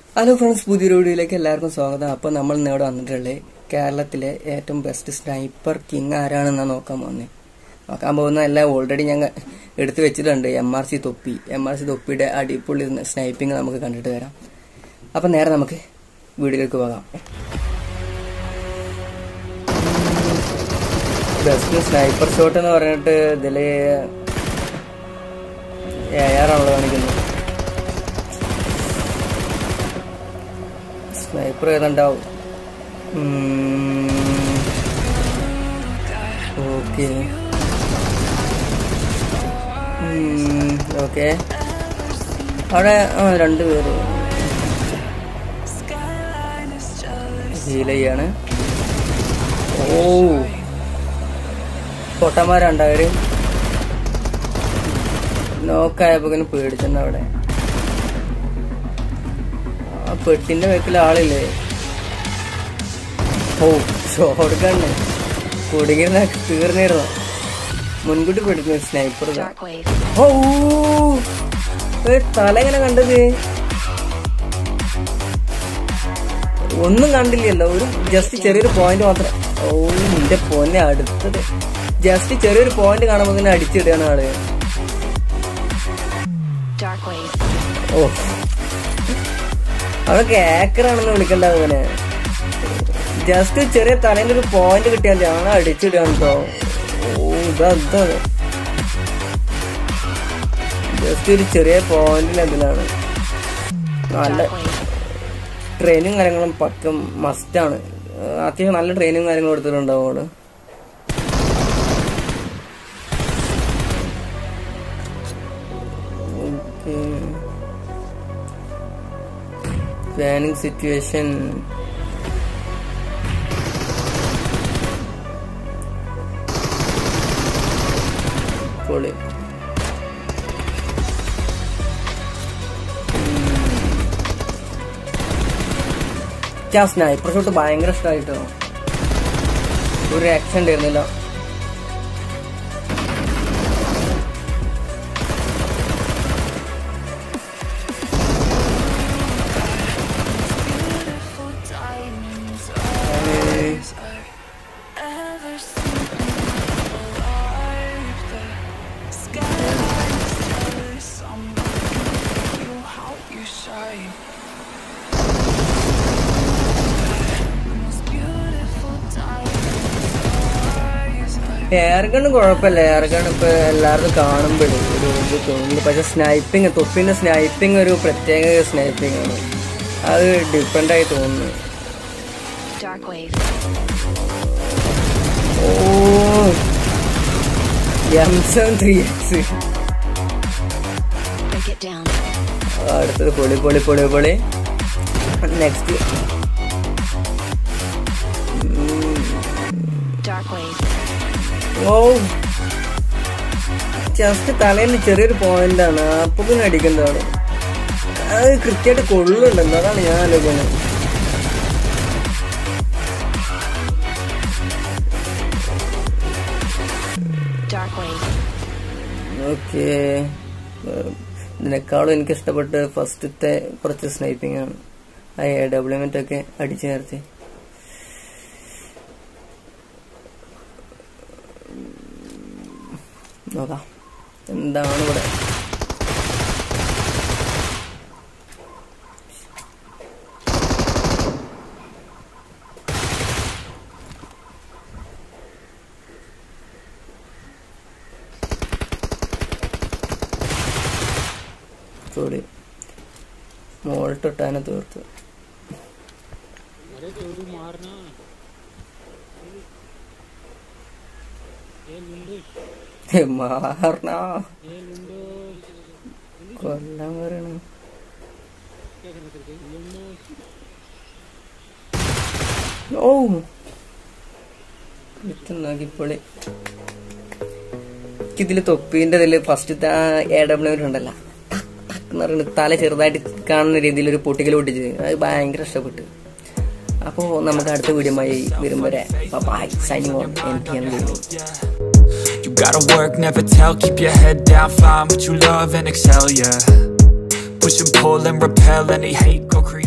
Hello friends പുതിയൊരു വീഡിയോയിലേക്ക് എല്ലാവർക്കും സ്വാഗതം അപ്പോൾ നമ്മൾ ഇന്ന് ഇവിടെ വന്നിട്ടുള്ളത് കേരളത്തിലെ ഏറ്റവും ബെസ്റ്റ് സ്നൈപ്പർ കിങ് ആരാണെന്നാണ് നോക്കാൻ പോകുന്നത് നോക്കാൻ പോകുന്ന എല്ലാം ഓൾറെഡി ഞങ്ങൾ എടുത്തു വെച്ചിട്ടുണ്ട് എം ആർ സി തൊപ്പി എം ആർ സി തൊപ്പിയുടെ അടിപൊളി സ്നൈപ്പിംഗ് നമുക്ക് കണ്ടിട്ട് വരാം അപ്പം നേരെ നമുക്ക് വീഡിയോയിലേക്ക് പോകാം ബെസ്റ്റ് സ്നൈപ്പർ ഷോട്ട് എന്ന് പറഞ്ഞിട്ട് ഇതില് എ ആറാണല്ലോ കാണിക്കുന്നത് സ്നൈപ്പർ ഏതുണ്ടാവും ഓക്കെ ഓക്കെ അവിടെ ആ രണ്ട് പേര് ഹീൽ ചെയ്യാണ് ഓ പൊട്ടന്മാരുണ്ടവര് നോക്കായപ്പോ പേടിച്ചിട്ടുണ്ട് അവിടെ ആ പെട്ടിന്റെ വെക്കിൽ ആളില്ലേ ഓ ഷോർട്ട് ഗണ്ണ് കുടുങ്ങിരുന്ന തീർന്നിരുന്നു മുൻകൂട്ടി പെടുക്കുന്നു സ്നൈപ്പർ Darkwave. ഓ ഒരു തല എങ്ങനെ കണ്ടത് ഒന്നും കണ്ടില്ലല്ലോ ഒരു ജസ്റ്റ് ചെറിയൊരു പോയിന്റ് മാത്രം ഓ നിന്റെ പൊന്നെ അടുത്തത് ജസ്റ്റ് ചെറിയൊരു പോയിന്റ് കാണുമ്പോൾ തന്നെ അടിച്ചിടുകയാണ് ആള് Darkwave. ഓ അവനൊക്കെ ആക്കറാണെന്ന് വിളിക്കണ്ട അവനെ ജസ്റ്റ് ചെറിയ തലേന്റെ ഒരു പോയിന്റ് കിട്ടിയാൽ മതി അവനെ അടിച്ചിടുകയാണ് കേട്ടോ ഓ ഇതാ ഇതാ ജസ്റ്റ് ഒരു ചെറിയ പോയിന്റിന് അതിലാണ് നല്ല Darkwave. ട്രെയിനും കാര്യങ്ങളും പക്കം മസ്റ്റാണ് അത്യാവശ്യം നല്ല ട്രെയിനും കാര്യങ്ങളും എടുത്തിട്ടുണ്ടാവും അവള് പ്ലാനിങ് സിറ്റുവേഷൻ പൊളി ആ സ്നൈപ്പർ ഷോട്ട് ഭയങ്കര ഇഷ്ടമായിട്ടോ ഒരു ആക്ഷൻ ഉണ്ടായിരുന്നില്ല എയർ ഗൺ കുഴപ്പമില്ല എയർ ഗൺ ഇപ്പൊ എല്ലാവർക്കും കാണുമ്പോഴേ ഒരു ഇത് തോന്നുന്നു പക്ഷെ സ്നൈപ്പിംഗ് തൊപ്പിന്റെ സ്നൈപ്പിംഗ് ഒരു പ്രത്യേക സ്നൈപ്പിംഗ് ആണ് അത് ഡിഫറെന്റ് ആയി തോന്നുന്നു Darkwave. O M seven three X Break it down. അടുത്തത് പൊളി പൊളി പൊളി പൊളി നെക്സ്റ്റ് Darkwave. ഓ ജസ്റ്റ് തലയിൽ ചെറിയൊരു പോയിന്റ് ആണ് അപ്പൊ പിന്നെ അടിക്കുന്നതാണ് അത് കൃത്യമായിട്ട് കൊള്ളുന്നുണ്ടെന്ന് അതാണ് ഞാൻ ആലോചിക്കുന്നത് Darkwave. ഓക്കെ ഇതിനേക്കാളും എനിക്ക് ഇഷ്ടപ്പെട്ട ഫസ്റ്റത്തെ കുറച്ച് സ്നൈപ്പിംഗ് ആണ് ആ എ ഡബ്ല്യുമെന്റ് ഒക്കെ അടിച്ചു നിർത്തി നോക്കാം എന്താണ് ഇവിടെ സോറി മോൾട്ടൊട്ടാനെ തീർത്തു ഹേ, മാറണ കൊല്ലാൻ പറയണ ഓ നോക്കിപ്പൊളി ഇതില് തൊപ്പീന്റെ ഇതില് ഫസ്റ്റത്തെ ആ എ ഡബ്ല്യു ഉണ്ടല്ലോ എന്ന് പറയുന്നത് തല ചെറുതായിട്ട് കാണുന്ന രീതിയിൽ ഒരു പൊട്ടിക്കൽ പൊട്ടിച്ച് അത് ഭയങ്കര ഇഷ്ടപ്പെട്ടു അപ്പോൾ നമുക്ക് അടുത്ത വീഡിയോമായി വരും വരെ bye signing on N T N video You gotta work, never tell, keep your head down, find what you love and excel, yeah. Push and pull and repel any hate, go create.